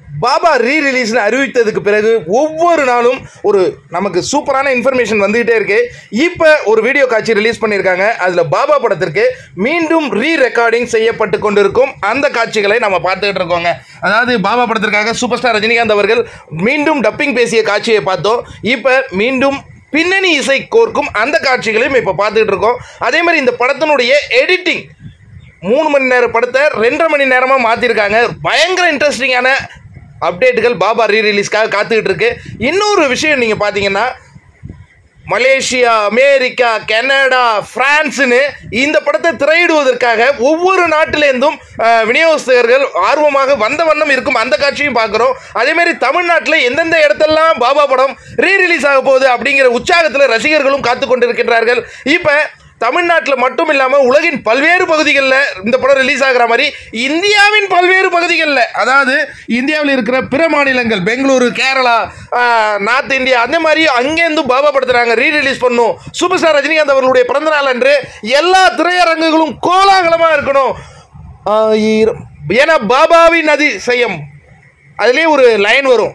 பாபா ரீ ரிலீஸ்னு அறிவித்ததுக்கு பிறகு ஒவ்வொரு நாளும் ஒரு நமக்கு சூப்பரான இன்ஃபர்மேஷன் வந்துகிட்டே இருக்கு இப்போ ஒரு வீடியோ காட்சி ரிலீஸ் பண்ணியிருக்காங்க அதில் பாபா படத்திற்கு மீண்டும் ரீ ரெக்கார்டிங் செய்யப்பட்டு கொண்டிருக்கும் அந்த காட்சிகளை நம்ம பார்த்துக்கிட்டு இருக்கோங்க அதாவது பாபா படத்திற்காக சூப்பர் ஸ்டார் ரஜினிகாந்த் அவர்கள் மீண்டும் டப்பிங் பேசிய காட்சியை பார்த்தோம் இப்போ மீண்டும் பின்னணி இசை கோர்க்கும் அந்த காட்சிகளையும் இப்போ பார்த்துக்கிட்டு இருக்கோம் அதே மாதிரி இந்த படத்தினுடைய எடிட்டிங் மூணு மணி நேர படத்தை ரெண்டரை மணி நேரமாக மாற்றிருக்காங்க பயங்கர இன்ட்ரெஸ்டிங்கான அப்டேட்டுகள் பாபா ரீ ரிலீஸ்க்காக காத்துக்கிட்டு இருக்கு இன்னொரு விஷயம் நீங்கள் பார்த்தீங்கன்னா மலேசியா அமெரிக்கா கனடா பிரான்ஸ்னு இந்த படத்தை திரையிடுவதற்காக ஒவ்வொரு நாட்டிலேருந்தும் அஹ், விநியோகஸ்தகர்கள் ஆர்வமாக வந்த வண்ணம் இருக்கும் அந்த காட்சியும் பார்க்குறோம் அதே மாதிரி தமிழ்நாட்டில் எந்தெந்த இடத்தெல்லாம் பாபா படம் ரீ ரிலீஸ் ஆக போகுது அப்படிங்கிற உற்சாகத்தில் ரசிகர்களும் காத்து கொண்டிருக்கின்றார்கள் இப்போ தமிழ்நாட்டில் மட்டும் இல்லாமல் உலகின் பல்வேறு பகுதிகளில் இந்த படம் ரிலீஸ் ஆகிற மாதிரி இந்தியாவின் பல்வேறு பகுதிகளில் அதாவது இந்தியாவில் இருக்கிற பிற மாநிலங்கள் பெங்களூரு கேரளா ஆஹ், நார்த் இந்தியா அந்த மாதிரி அங்கேருந்து பாபா படுத்துறாங்க ரீ ரிலீஸ் பண்ணும் சூப்பர் ஸ்டார் ரஜினிகாந்த் அவர்களுடைய பிறந்தநாள் அன்று எல்லா திரையரங்குகளும் கோலாகலமாக இருக்கணும் ஆயிரம் ஏன்னா பாபாவின் அதிசயம் அதுலேயே ஒரு லைன் வரும்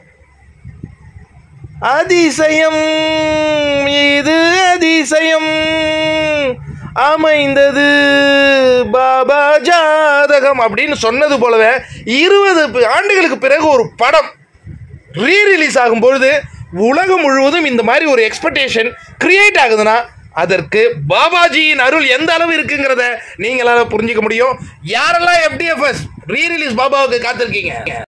அதிசயம் இது அதிசயம் அமைந்தது பாபா ஜாதகம் அப்படின்னு சொன்னது போலவே இருபது ப- ஆண்டுகளுக்கு பிறகு ஒரு படம் ரீ ரிலீஸ் ஆகும் பொழுது உலகம் முழுவதும் இந்த மாதிரி ஒரு எக்ஸ்பெக்டேஷன் கிரியேட் ஆகுதுன்னா அதற்கு பாபாஜியின் அருள் எந்த அளவு இருக்குங்கிறத நீங்களால புரிஞ்சுக்க முடியும் யாரெல்லாம் எஃப்டிஎஃப்எஸ் ரீ ரிலீஸ் பாபாவுக்கு காத்திருக்கீங்க